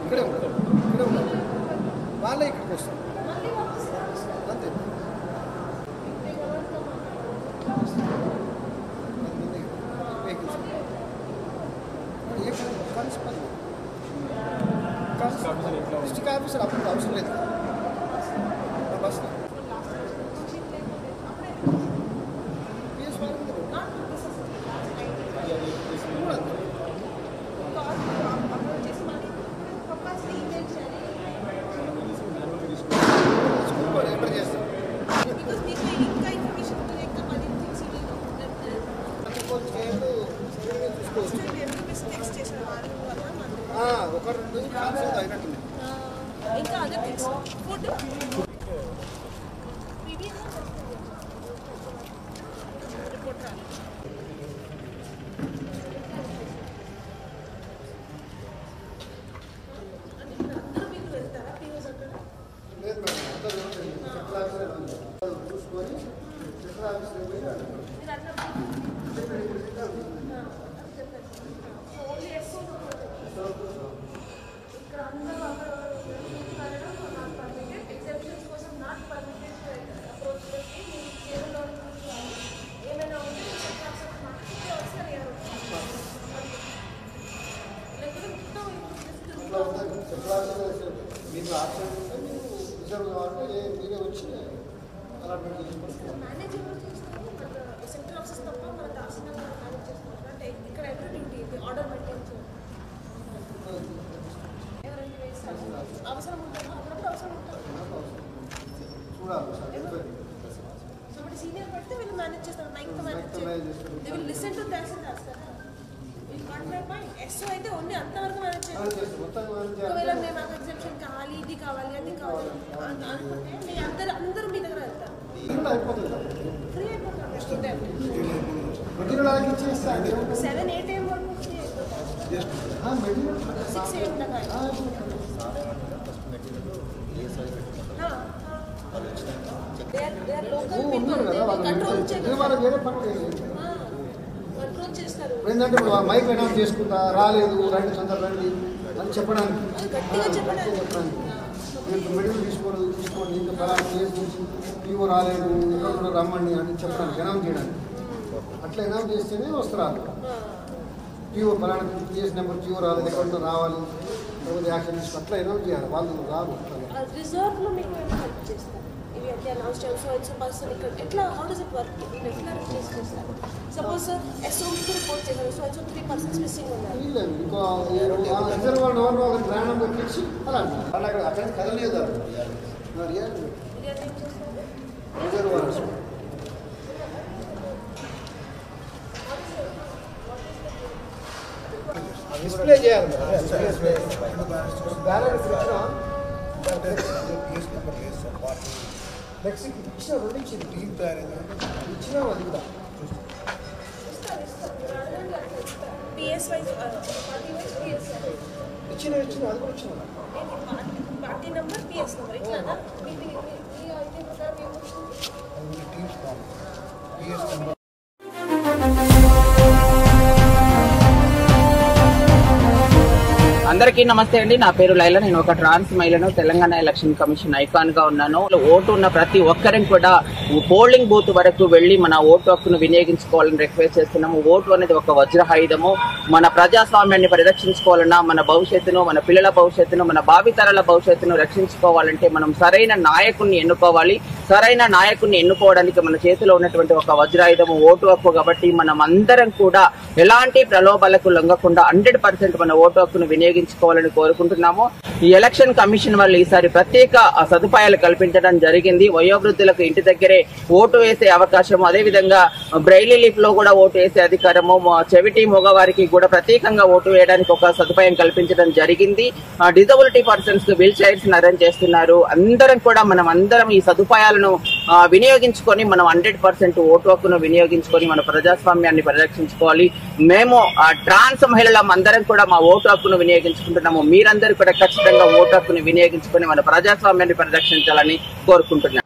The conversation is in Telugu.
ఇక్కడే ఉంటారు ఇక్కడే ఉంటారు వాళ్ళే ఇక్కడికి వస్తారు అంతే మంది వెహికల్స్ ఏ కలిసి పని డిస్ట్రిక్ట్ ఆఫీసర్ అప్పుడు అవసరం లేదు ఆ బస్సులో పిఎస్ వాళ్ళు కూడా స్కూల్ వాళ్ళు ఎక్కడ చేస్తారు ప్రతి కోర్టు చేయాలి చూసుకోవచ్చు ఆ, ఒక రెండు కాన్సెప్ట్ అయినట్టుంది ఇంకా అదే తెలుసు ఫుడ్ రిపోర్ట్ రాలి అందరూ మీరు వెళ్తారా పీఓస్ అక్కడ లేదు మేడం అందరూ సెంట్రల్ ఆఫీసర్ చూసుకొని సెంట్రల్ ఆఫీసర్ పోయి అడగండి. మీరు అన్నప్పుడు ఓన్లీ ఎస్ఓ ఇక్కడ అందరూ అక్కడ నాట్ పర్మిటెడ్ ఎగ్జామ్షన్స్ కోసం నాట్ పర్మిటెడ్ అప్రోచ్ చేసి మీరు కేవలం ఏమైనా ఉంటే మాట్లాడితే ఒకసారి లేకపోతే మొత్తం అట్లా ఉంటుంది సెంట్రల్ ఆఫీసర్ మీకు ఆప్షన్ ఉంటే మీరు రిజర్వ్ కావాలంటే ఏ- మీరే వచ్చి అలాట్మెంట్ చేసుకుంటారు మేనేజ్ ఎవరు చేస్తారు మన సెంట్రల్ ఆఫీసెస్ తప్ప మన తహసీల్దార్ గారు మేనేజ్ చేస్తున్నారు అంటే ఇక్కడ ఎవరి డ్యూటీ ఇది ఆర్డర్ మెయింటైన్ చేయాలి ఎవరైనా వేస్తారు అవసరం ఉంటుందా అప్పుడప్పుడు అవసరం ఉంటుంది చూడాలి సార్ సో ఇప్పుడు సీనియర్ పడితే వీళ్ళు మేనేజ్ చేస్తారు నైన్త్ మేనేజ్ Ninth manage చేస్తారు. They will listen to tahsildars కదా వీళ్ళు వన్ బై పాయింట్ ఎస్ఓ అయితే ఓన్లీ అంతవరకు మేనేజ్ చేస్తారు మేనేజ్ చేస్తారు మొత్తం మేనేజ్ ఒకవేళ చేయాలి మేము మాకు ఎగ్జామ్షన్ కావాలి ఇది కావాలి అది కావాలి అన్- అనుకుంటే మీ అందరు అందరూ మీ దగ్గర వెళ్తారు మెటీరియల్ అయిపోతుంది సార్ ఫ్రీ అయిపోతారు స్టూడెంట్ మెటీరియల్ అలాగే ఇచ్చేస్తే అది ఏముంటుంది? సెవెన్ ఎయిట్ ఏం వరకు ఫ్రీ అయిపోతారు ఆ, మెటీరియల్ సిక్స్ ఎయిట్ దాకా ఆ, లోకల్ ఓ, పీపుల్ ఉన్నారు కదా వాళ్ళు కంట్రోల్ ఇది వాళ్ళకి వేరే పని లేదు. కంట్రోల్ చేస్తారు ఇప్పుడు ఏంటంటే వాళ్ళు మైక్ అనౌన్స్ చేసుకుంటా రాలేదు రండి తొందర రండి అని చెప్పడానికి అది గట్టిగా చెప్పడానికి చెప్పడానికి మీరు మెడికల్ తీసుకోండి తీసుకోండి ఇంకా ఫలానా కేసు నుంచి పీఓ రాలేదు ఎక్కడ కూడా రమ్మండి అని చెప్పడానికి అనౌన్స్ చేయడానికి అట్లా అనౌన్స్ చేస్తేనే వస్తారు పీఓ ఫలానా కేసు నెంబర్ పీఓ రాలేదు ఎక్కడ ఉందో రావాలి లేకపోతే యాక్షన్ తీసుకో అట్లా అనౌన్స్ చేయాలి వాళ్ళు రాదు రిజర్వ్ లో మీకు ఏమైనా హెల్ప్ చేస్తారు ఇవి అంటే అనౌన్స్ చేయాలి సో ఇట్స్ పర్సన్ ఇక్కడ ఎట్లా హౌ డస్ ఇట్ వర్క్ మీరు ఎట్లా రిప్లేస్ చేస్తారు సపోజ్ ఎస్ఓ మీకు రిపోర్ట్ చేశారు so it's three persons missing ఉన్నారు లేదు ఇంకో రిజర్వ్ వాళ్ళు ఎవరినో ఒకరు ర్యాండమ్గా పిలిచి అలా అంటారు. వాళ్ళు అక్కడ అక్కడ నుంచి కదలేదు మరి రియల్ ఇది అంటే ఏం చేస్తారు రిజర్వ్ వాళ్ళు డిస్ప్లే చేయాలి బ్యాలెన్స్ ఇచ్చిన ఫ్లెక్సీకి ఇచ్చిన రెండు ఇచ్చింది ఇచ్చిన అది కూడా ఇస్తారు ఇస్తారు మీరు అడగండి అట్లా ఇస్తారు PS wise party wise PS ఇచ్చిన ఇచ్చిన అది కూడా ఇచ్చిన party party number PS number ఇట్లానా మీ మీ మీ ఐటీ ప్రకారం ఏమొచ్చింది అందరికీ నమస్తే అండి నా పేరు లైలా నేను ఒక ట్రాన్స్ మహిళను తెలంగాణ ఎలక్షన్ కమిషన్ ఐకాన్ గా ఉన్నాను ఓటు ఉన్న ప్రతి ఒక్కరిని కూడా పోలింగ్ బూత్ వరకు వెళ్లి మన ఓటు హక్కును వినియోగించుకోవాలని రిక్వెస్ట్ చేస్తున్నాము ఓటు అనేది ఒక వజ్రహాయుధము మన ప్రజాస్వామ్యాన్ని పరిరక్షించుకోవాలన్నా మన భవిష్యత్తును మన పిల్లల భవిష్యత్తును మన భావితరాల భవిష్యత్తును రక్షించుకోవాలంటే మనం సరైన నాయకుడిని ఎన్నుకోవాలి సరైన నాయకుడిని ఎన్నుకోవడానికి మన చేతిలో ఉన్నటువంటి ఒక వజ్రాయుధము ఓటు హక్కు కాబట్టి మనం అందరం కూడా ఎలాంటి ప్రలోభాలకు లొంగకుండా హండ్రెడ్ పర్సెంట్ మన ఓటు హక్కును వినియోగించుకోవాలని కోరుకుంటున్నాము ఈ ఎలక్షన్ కమిషన్ వాళ్ళు ఈసారి ప్రత్యేక ఆ, సదుపాయాలు కల్పించడం జరిగింది వయోవృద్ధులకు ఇంటి దగ్గరే ఓటు వేసే అవకాశం అదే విధంగా బ్రైలీ లిప్ లో కూడా ఓటు వేసే అధికారము మా చెవిటి మగవారికి కూడా ప్రత్యేకంగా ఓటు వేయడానికి ఒక సదుపాయం కల్పించడం జరిగింది disability persons wheel chairs arrange చేస్తున్నారు అందరం కూడా మనం అందరం ఈ సదుపాయాలను ఆ, వినియోగించుకొని మనం హండ్రెడ్ పర్సెంట్ ఓటు హక్కును వినియోగించుకొని మన ప్రజాస్వామ్యాన్ని పరిరక్షించుకోవాలి మేము ఆ, ట్రాన్స్ మహిళలం అందరం కూడా మా ఓటు హక్కును వినియోగించుకుంటున్నాము మీరందరూ కూడా ఖచ్చితంగా ఓటు హక్కును వినియోగించుకొని మన ప్రజాస్వామ్యాన్ని పరిరక్షించాలని కోరుకుంటున్నాం